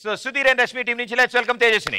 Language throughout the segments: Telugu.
So Sudheer and Rashmi team నుంచి లెట్స్ వెల్కమ్ తేజస్విని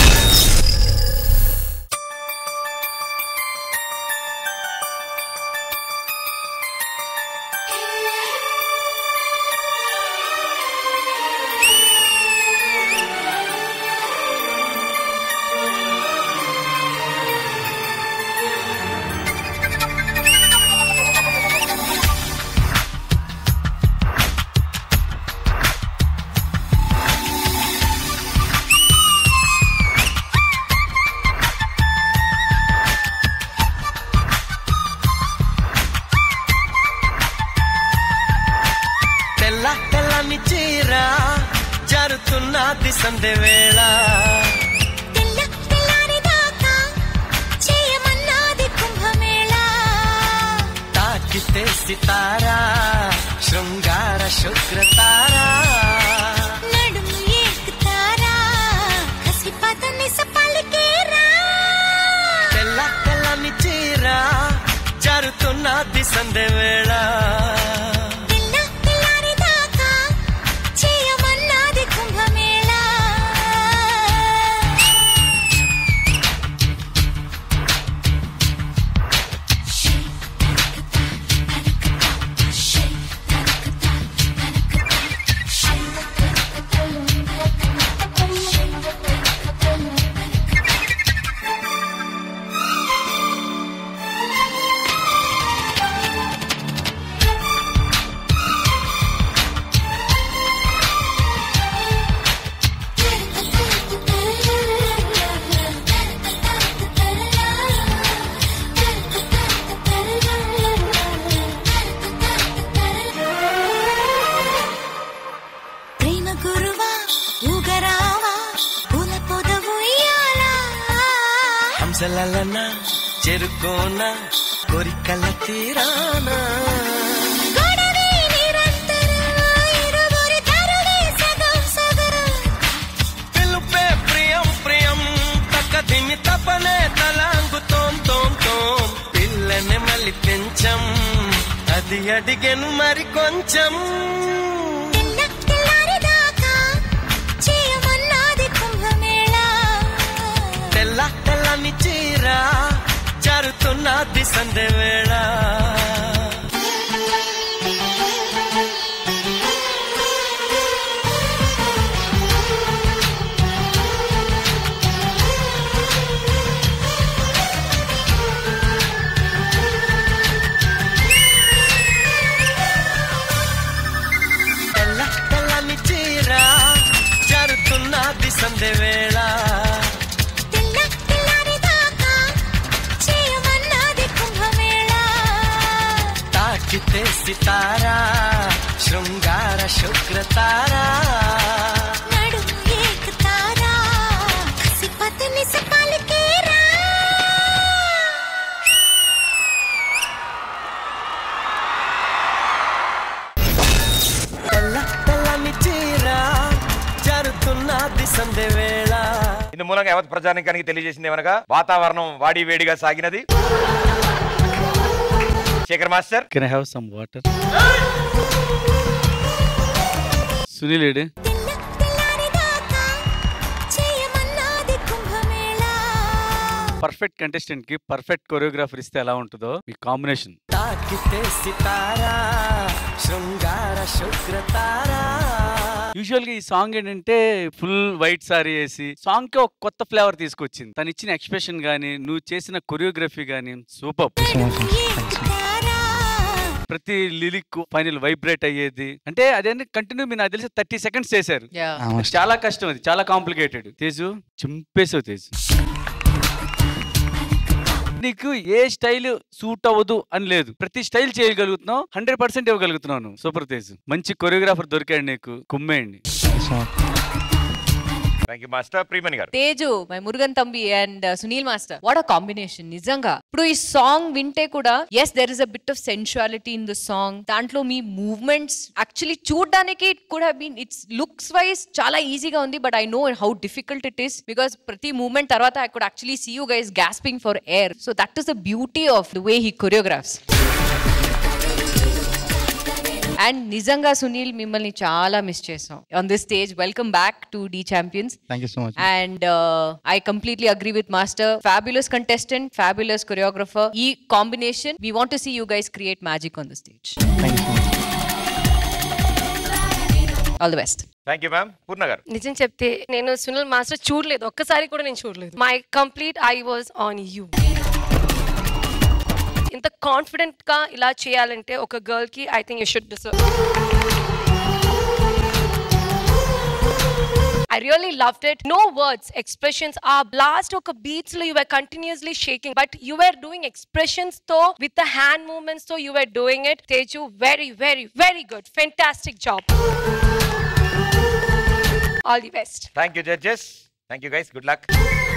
తెల్ల తెల్లని చీర జరుతున్నది సందె వేళ తెల్ల తెల్లారిదాకా చేయమన్నాది కుంభమేళ తాకితే సితారా శృంగార శుక్రతారా నడుము ఎక్కుతారా కసి పదని సపలికేరా తెల్ల తెల్లని చీర జరుతున్నది సందె వేళ తెల్ల తెల్లారిదాకా చేయమన్నాది కుంభమేళ ప్రేమ గురువా ఊగరావా పూల పొదవు ఇయ్యాలా హంసలలన చెరుకోన కోరికల తీరానా గొడవే నిరంతరం ఇరువురి తరుణే సగం సగం పిలుపే ప్రియం ప్రియం తక్కదిమి తపనే తలాంగు తోం తోం తోం పిల్లని మళ్ళీ పెంచం అది అడిగెను మరి కొంచెం తెల్ల తెల్లారిదాకా చేయమన్నాది కుంభమేళ తెల్ల తెల్లని చీర జరుతున్నది సందె వేళ తెల్ల తెల్లని చీర జరుతున్నది సందె వేళ తెల్ల తెల్లారిదాకా చేయమన్నాది కుంభమేళ తాకితే సితారా శృంగార శుక్రతారా నడుము ఎక్కుతారా కసి పదని సపలికేరా తెల్ల తెల్లని చీర జరుతున్నది సందె వేళ ఇందు మూలంగా యావత్ ప్రజానికానికి తెలియజేసింది ఏమనగా వాతావరణం వాడి వేడిగా సాగినది Shekhar master can I have some water Sunil ఏడే తెల్ల తెల్లారిదాకా చేయమన్నాది కుంభమేళ పర్ఫెక్ట్ కంటెస్టెంట్ కి పర్ఫెక్ట్ కొరియోగ్రాఫర్ ఇస్తే ఎలా ఉంటుందో మీ కాంబినేషన్ తాకితే సితారా శృంగార శుక్రతారా యూజువల్ గా ఈ సాంగ్ ఏంటంటే ఫుల్ వైట్ సారీ వేసి సాంగ్ కి ఒక కొత్త ఫ్లేవర్ తీసుకొచ్చింది తను ఇచ్చిన ఎక్స్ప్రెషన్ గానీ నువ్వు చేసిన కొరియోగ్రఫీ గానీ సూపర్ ఎక్కుతారా ప్రతి లిరిక్ ఫైనల్ వైబ్రేట్ అయ్యేది అంటే అదేంటి కంటిన్యూ మీరు నాకు తెలిసి థర్టీ సెకండ్స్ చేశారు చాలా కష్టం అది చాలా కాంప్లికేటెడ్ తేజు చింపేసావు తేజు నీకు ఏ స్టైల్ సూట్ అవ్వదు అని లేదు ప్రతి స్టైల్ చేయగలుగుతున్నావు హండ్రెడ్ పర్సెంట్ ఇవ్వగలుగుతున్నావు నువ్వు. సూపర్ తేజ్ మంచి కొరియోగ్రాఫర్ దొరికాడు నీకు కుమ్మేయండి థ్యాంక్ యూ మాస్టర్ ప్రీమణి గారు తేజు మై మురుగన్ తంబి and Sunil master what a combination నిజంగా ఇప్పుడు ఈ సాంగ్ వింటే కూడా yes there is a bit of sensuality in the song దాంట్లో మీ మూవ్మెంట్స్ యాక్చువల్లీ చూడడానికి కూడా బీన్ ఇట్స్ లుక్స్ వైజ్ చాలా ఈజీగా ఉంది but I know how difficult it is because ప్రతి మూవ్మెంట్ తర్వాత I could actually see you guys gasping for air so that is the beauty of the way he choreographs and నిజంగా సునీల్ మిమ్మల్ని చాలా మిస్ చేసాం on this stage welcome back to the champions thank you so much and I completely agree with master fabulous contestant fabulous choreographer ఈ combination we want see you guys create magic on the stage thank you so much all the best thank you ma'am Purna గారు నిజం చెప్తే నేను సునీల్ మాస్టర్ చూడలేదు ఒక్కసారి కూడా నేను చూడలేదు my complete I was on you ఇంత కాన్ఫిడెంట్ గా ఇలా చేయాలంటే ఒక గర్ల్ కి I think you should deserve I really loved it. No words, expressions. Our blast ఒక beats లో you were continuously shaking, but you were doing expressions though with the hand movements though you were doing it. Teju, very, very, very good. Fantastic job. All the best. Thank you judges thank you guys good luck